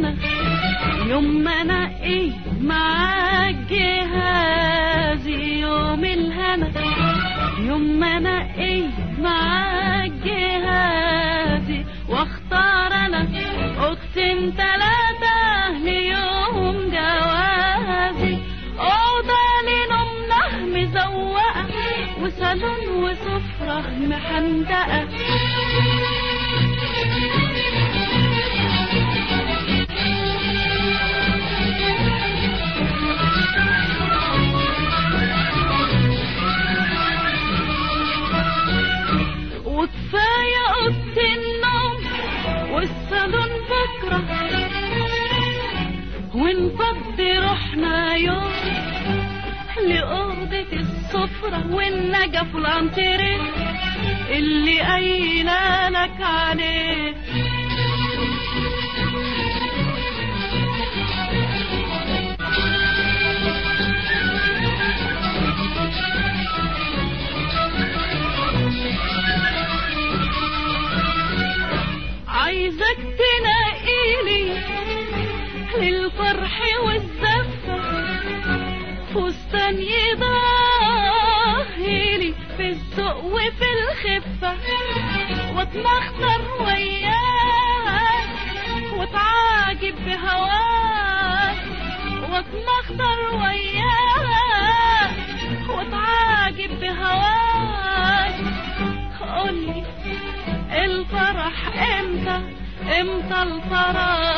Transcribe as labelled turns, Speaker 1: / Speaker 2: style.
Speaker 1: الهنا يوم ما انقي معاك جهازي يوم الهنا يوم ما انقي معاك جهازي واختار انا اوضتين تلاتة ليوم جوازي اوضة لنومنا مزوقة وصالون وسفرة محندقة وكفاية أوضة النوم والصالون بكرة ونفضي روحنا يوم لأوضة السفرة والنجف والانتريه اللي قايلة لك عليه عايزك تنقيلي للفرح والزفة فستان يضاهيلي في الذوق وفي الخفة واتمخطر وياك واتعاجب بهواك واتمخطر وياك واتعاجب بهواك قولي الفرح امتى امتى الفرح